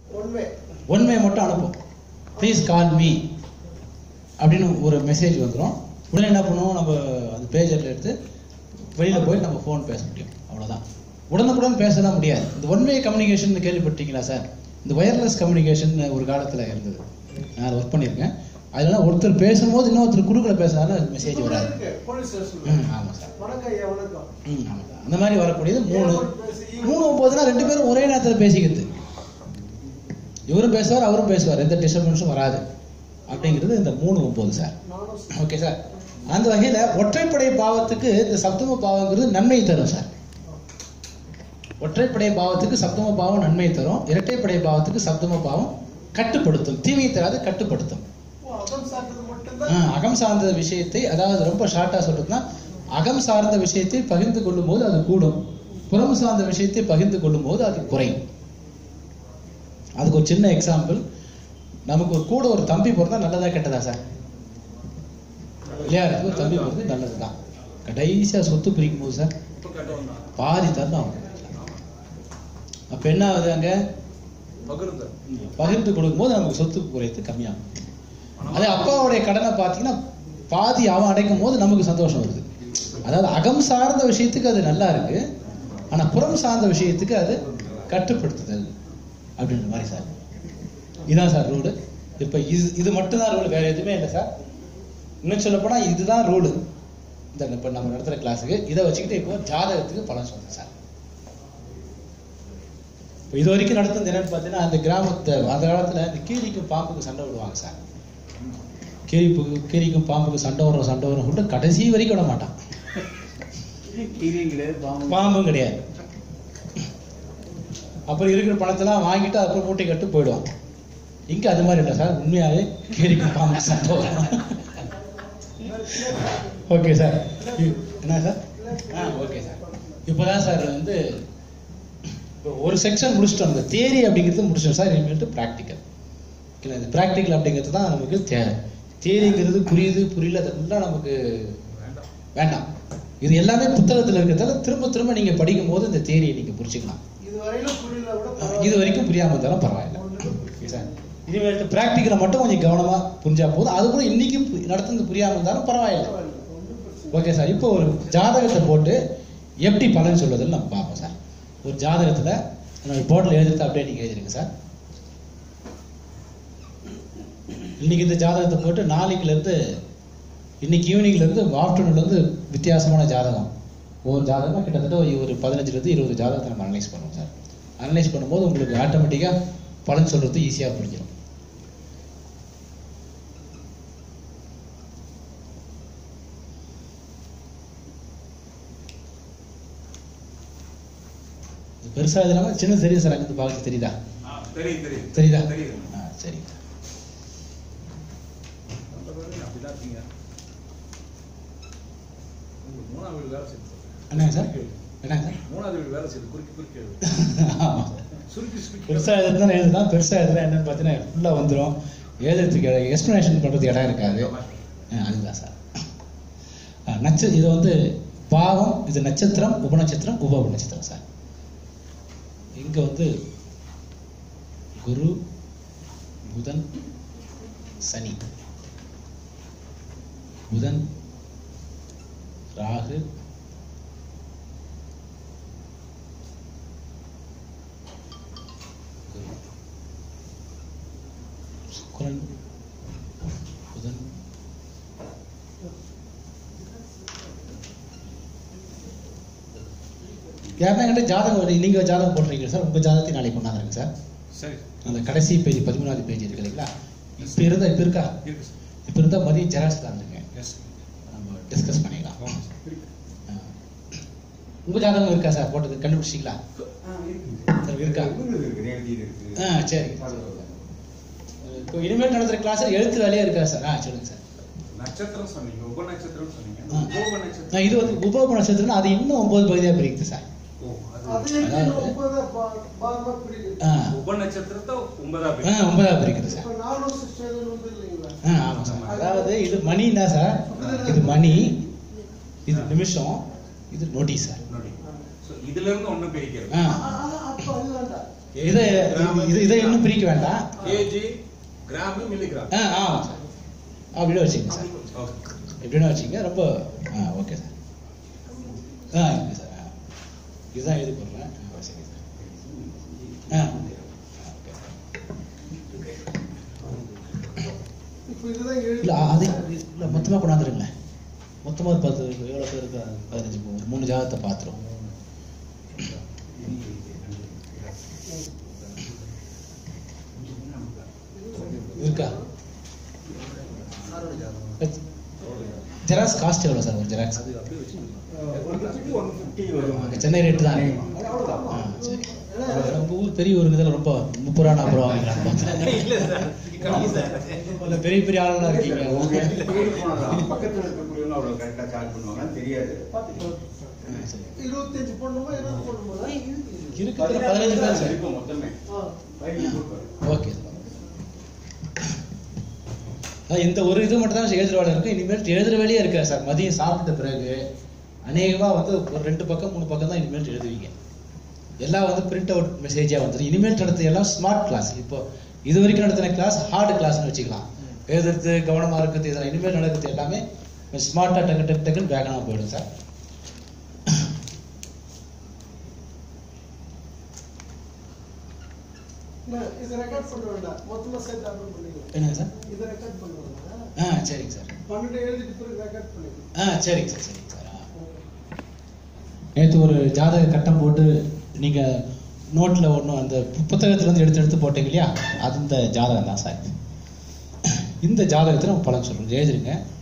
One way one way மட்டும் அனுப்பும் please call me அப்படின்னு ஒரு மெசேஜ் வந்துடும் உடனே என்ன பண்ணுவோம் நம்ம அந்த பேஜரில் எடுத்து வெளியில் போய் நம்ம ஃபோன் பேச முடியும் அவ்வளோதான் உடனுக்குடன் பேசலாம் முடியாது இந்த ஒன் வே கம்யூனிகேஷன் கேள்விப்பட்டீங்களா சார் இந்த ஒயர்லெஸ் கம்யூனிகேஷன் ஒரு காலத்தில் இருந்தது நான் அதை ஒர்க் பண்ணியிருக்கேன் அதனால ஒருத்தர் பேசும்போது இன்னொருத்தர் குறுக்கல பேசினாலும் மெசேஜ் வராது இருக்கு போலீஸ் ஸ்டேஷன்ல ம் ஆமாம் சார் வணக்கம் ஐயா வணக்கம் ம் ஆமாம் சார் அந்த மாதிரி வரக்கூடியது மூணு மூணு ஒம்போதுனா ரெண்டு பேரும் ஒரே நேரத்தில் பேசிக்கிறது இவரும் பேசுவார் அவரும் பேசுவார் எந்த டிஸ்டர்பன்ஸும் வராது அப்படிங்கிறது இந்த மூணு ஒம்பது சார் நானும் ஓகே சார் அந்த வகையில் ஒற்றைப்படை பாவத்துக்கு இந்த சப்தம பாவங்கிறது நன்மை தரும் சார் ஒற்றைப்படை பாவத்துக்கு சப்தம பாவம் நன்மை தரும் இரட்டைப்படை பாவத்துக்கு சப்தம பாவம் கட்டுப்படுத்தும் தீமையை தராது கட்டுப்படுத்தும் ஓ, அகம் சாப்பிட்டது ஆ, மட்டும்தான் அகம் சார்ந்த விஷயத்தை அதாவது ரொம்ப ஷார்ட்டா சொல்றதுன்னா அகம் சார்ந்த விஷயத்தை பகிர்ந்து கொள்ளும் போது அது கூடும் புறம் சார்ந்த விஷயத்தை பகிர்ந்து கொள்ளும் போது அது குறையும் அதுக்கு ஒரு சின்ன எக்ஸாம்பிள் நமக்கு ஒரு கூட ஒரு தம்பி பிறந்தா நல்லதா கெட்டதா சார் இல்லையா இருக்கு ஒரு தம்பி பிறந்து நல்லதுதான் கடைசியா சொத்து பிரிக்கும் போது சார் பாதி தரணும் அவங்க அப்ப என்ன ஆகுது அங்க பகிர்ந்தல் பகிர்ந்து கொடுக்கும்போது நமக்கு சொத்து குறைத்து கம்மியாகும் அதே அப்பாவுடைய கடனை பார்த்தீங்கன்னா பாதி அவன் அடைக்கும் போது நமக்கு சந்தோஷம் வருது அதாவது அகம் சார்ந்த விஷயத்துக்கு அது நல்லா இருக்கு ஆனா புறம் சார்ந்த விஷயத்துக்கு அது கட்டுப்படுத்துதல் அப்படின்ற மாதிரி சார் இதான் சார் ரூலு இப்போ இது இது மட்டும்தான் ரூல் வேற எதுவுமே இல்லை சார் இன்னும் சொல்ல போனா இதுதான் ரூலு இந்த இப்போ நம்ம நடத்துகிற கிளாஸுக்கு இதை வச்சுக்கிட்டு இப்போ ஜாதகத்துக்கு பலன் சொல்றேன் சார் இப்போ இது வரைக்கும் நடந்தது என்னன்னு பார்த்தீங்கன்னா அந்த கிராமத்தை அந்த காலத்துல இந்த கீரிக்கும் பாம்புக்கும் சண்டை விடுவாங்க சார் கீரிப்புக்கு கீரிக்கும் பாம்புக்கு சண்டை வரும் சண்டை வரும் சொல்லிட்டு கடைசி வரைக்கும் விட மாட்டான் கீரியும் கிடையாது பாம்பும் பாம்பும் கிடையாது அப்புறம் இருக்கிற பணத்தெல்லாம் வாங்கிட்டு அப்புறம் மூட்டை கட்டு போயிடுவான் இங்க அது மாதிரி இல்லை சார் உண்மையாவே கீரிக்கும் பாம்புக்கு சண்டை வரும் ஓகே சார் என்ன சார் ஆ ஓகே சார் இப்போதான் சார் வந்து இப்போ ஒரு செக்ஷன் முடிச்சிட்டோம் அந்த தியரி அப்படிங்கிறது முடிச்சிட்டோம் சார் இனிமேட்டு ப்ராக்டிக்கல் இல்லை இந்த ப்ராக்டிக்கல் அப்படிங்கிறது தான் நமக்கு தேவை தியரிங்கிறது புரியுது புரியல அதெல்லாம் நமக்கு வேண்டாம் இது எல்லாமே புத்தகத்தில் இருக்கிறதால திரும்ப திரும்ப நீங்க படிக்கும் போது இந்த தியரியை நீங்க புரிச்சுக்கலாம் இது வரையிலும் புரியல கூட அஹ் பரவாயில்ல. இது வரைக்கும் புரியாம இருந்தாலும் பரவாயில்ல ஒண்ணுமே ஓகே சார் இனிமேட்டு ப்ராக்டிக்கலை மட்டும் கொஞ்சம் கவனமா புரிஞ்சா போதும் அது கூட இன்னைக்கும் பு- நடத்துனது புரியாம இருந்தாலும் பரவாயில்லை பரவாயில்ல. ஒண்ணும் பிரச்சனை ஓகே சார் இப்போ ஒரு ஜாதகத்தை போட்டு எப்படி பலன் சொல்வதுன்னு நம்ம பார்ப்போம் சார் ஒரு ஜாதகத்துல என்னோட போர்டில் எழுதுறது அப்படியே நீங்க எழுதிருங்க சார் இன்னைக்கு இந்த ஜாதகத்தை போட்டு நாளைக்குல இருந்து இன்னைக்கு ஈவினிங்ல இருந்து ஆஃப்டர்நூன்ல இருந்து வித்தியாசமான ஜாதகம் ஒவ்வொரு ஜாதகம் கிட்டத்தட்ட ஒரு ஒரு பதினஞ்சுல இருந்து இருபது ஜாதகத்தை நம்ம அனலைஸ் பண்ணுவோம் சார் அனலைஸ் பண்ணும்போது உங்களுக்கு ஆட்டோமேட்டிக்கா பலன் சொல்றது ஈஸியா புரிஞ்சிடும் இது பெருசா இல்லாம சின்ன தெரியும் சார் அங்கிருந்து பார்க்க தெரியுதா தெரியும் தெரியும் தெரியுதா தெரியுது ஆ சரிங்க அப்படிதான் இருக்கீங்க உங்களுக்கு மூணாவது வீடு வேலை செய்யுது என்னங்க சார் என்னங்க சார் மூணாவது வீடு வேலை செய்யுது குறுக்கி குறுக்கி எழுது. ஆமா சார் சுருக்கி சுருக்கி பெருசா எழுதுனா எழுதுதான் பெருசா எழுதுனா என்னன்னு பார்த்தீங்கன்னா ஃபுல்லா வந்துரும் எழுதுறதுக்கு எக்ஸ்பிளனேஷன் பண்றதுக்கு இடம் இருக்காது ஆ, அதுதான் சார் ஆ, நட்ச இது வந்து பாவம் இது நட்சத்திரம் உபநட்சத்திரம் உப உபநட்சத்திரம் சார் இங்க வந்து குரு புதன் சனி புதன் ராகு குரு சுக்கிரன் புதன் யாருன்னா என்கிட்ட ஜாதகம் வருது. நீங்க ஜாதகம் போடுறீங்க சார் உங்க ஜாதகத்தை நாளைக்கு கொண்டாந்துருங்க சார் சரி அந்த கடைசி பேஜ் பதிமூணாவது பேஜ் இருக்கு இல்லைங்களா இப்போ இருந்தா இப்போ இருக்கா இருக்கு சார் இப்போ இருந்தா மதியம் ஜெராக்ஸ் தாந்துங்க எஸ் நம்ம டிஸ்கஸ் பண்ணிக்கலாம் ஆ. உங்க ஜாதகம் இருக்கா சார் போட்டது கண்டுபிடிச்சிங்களா சார் இருக்கா ஆ சரி இப்போ இனிமேல் நடத்துற கிளாஸ் எழுத்து வேலையா இருக்கா சார் ஆ சொல்லுங்க சார் நட்சத்திரம் சொன்னீங்க உப நட்சத்திரம் சொன்னீங்க ஆ. உப நான் நட்சத்திரம் இது வந்து உப நட்சத்திரம் அது இன்னும் ஒன்பது பகுதியா பிரிக்குது சார் ஓ அது அது எங்க ஒன்பதா பா- பாகமா பிரிக்குது. ஆ உப நட்சத்திரத்தை ஒன்பதா ஆ பேர் ஒன்பதா பிரிக்குது சார் இப்ப நாலு சிஸ்டம் வந்து இல்லைங்களா ஆ ஆமாம் சார் அதாவது இது மணின்னா சார் இது மணி இது நிமிஷம் இது நொடி சார் நொடி ஸோ இதுல இருந்து ஒண்ணு பிரிக்கிறது ஆ ஆ, ஆ, அப்ப அது வேண்டாம் இதை இது இதை இன்னும் பிரிக்க வேண்டாம் கேஜி கிராம் மில்லிகிராம் ஆ ஆ சார் அப்படியே வச்சுக்கங்க சார் ஓகே எப்படின்னா வச்சுக்கங்க ரொம்ப ஆ ஓகே சார் ஆ இருக்கு சார் ஆ இதுதான் இது போடுறேன் ஆ சரி சார் ஆ ஓகே இப்போ இதுதான் எழுதி இல்லை அது இல்லை மொத்தமாக கொண்டாந்துருங்களேன் மொத்தமாக ஒரு பத்து எவ்வளோ பேர் இருக்கா பதினஞ்சு மூணு மூணு ஜாதகத்தை பார்த்துரும் இருக்கா ஜெராக்ஸ் காஸ்ட் எவ்வளோ சார் ஒரு ஜெராக்ஸ் சென்னை ரேட்டு தான் ஆ சரி நம்ம ஊர் பெரிய ஊருக்கு இதில் ரொம்ப முப்பது ரூபா நாற்பது ரூபா வாங்கிக்கலாம் பார்த்தேன் இல்ல சார் கம்மி சார் இல்ல, பெரிய பெரிய ஆளுலாம் இருக்கீங்க பக்கத்துல இருக்கக்கூடியவங்க அவ்வளவு கரெக்டா சார்ஜ் பண்ணுவாங்கன்னு தெரியாது சரி. இருபத்தஞ்சு போடணுமா இருபது போடணுமா இருக்கிறதுல பதினஞ்சு தான் சார் இருக்கும் மொத்தமே ஆ. பதினஞ்சு கொடுப்பாரு. ஓகே சார் அதான் இந்த ஒரு இது மட்டும் தான் எழுதுற வேலை இருக்கு இனிமேல் எழுதுற வேலையே இருக்காது சார் மதியம் சாப்பிட்ட பிறகு அநேகமா வந்து ஒரு ரெண்டு பக்கம் மூணு பக்கம் தான் இனிமேல் எழுதுவீங்க எல்லாம் வந்து பிரிண்ட் அவுட் மெசேஜா வந்துடும் இனிமேல் நடத்த எல்லாம் ஸ்மார்ட் கிளாஸ் இப்போ இது வரைக்கும் நடத்தின கிளாஸ் ஹார்டு கிளாஸ்னு வச்சுக்கலாம் எழுதுறது கவனமா இருக்கிறது இதெல்லாம் இனிமேல் நடக்கிறது எல்லாமே ஸ்மார்ட்டா டக்கு டக்கு டக்குன்னு வேகமாக போயிடும் சார் இல்ல, இதை ரெக்கார்ட் பண்ண வேண்டாம் மொத்தமா சேர்த்து அப்லோட் பண்ணிக்கலாம் என்னங்க சார் இதை ரெக்கார்ட் பண்ண வேண்டாம் ஆ சரிங்க சார் பன்னெண்டு எழுதிட்டு பிறகு ரெக்கார்ட் பண்ணிக்கலாம் ஆ சரிங்க சார் சரிங்க சார் ஆ நேற்று ஒரு ஜாதக கட்டம் போட்டு நீங்க நோட்ல ஒன்றும் அந்த பு- புத்தகத்துல இருந்து எடுத்து எடுத்து போட்டீங்க இல்லையா அது இந்த ஜாதகம் தான் சார் இந்த ஜாதகத்தை நம்ம பலன் சொல்றோம் எழுதிருங்க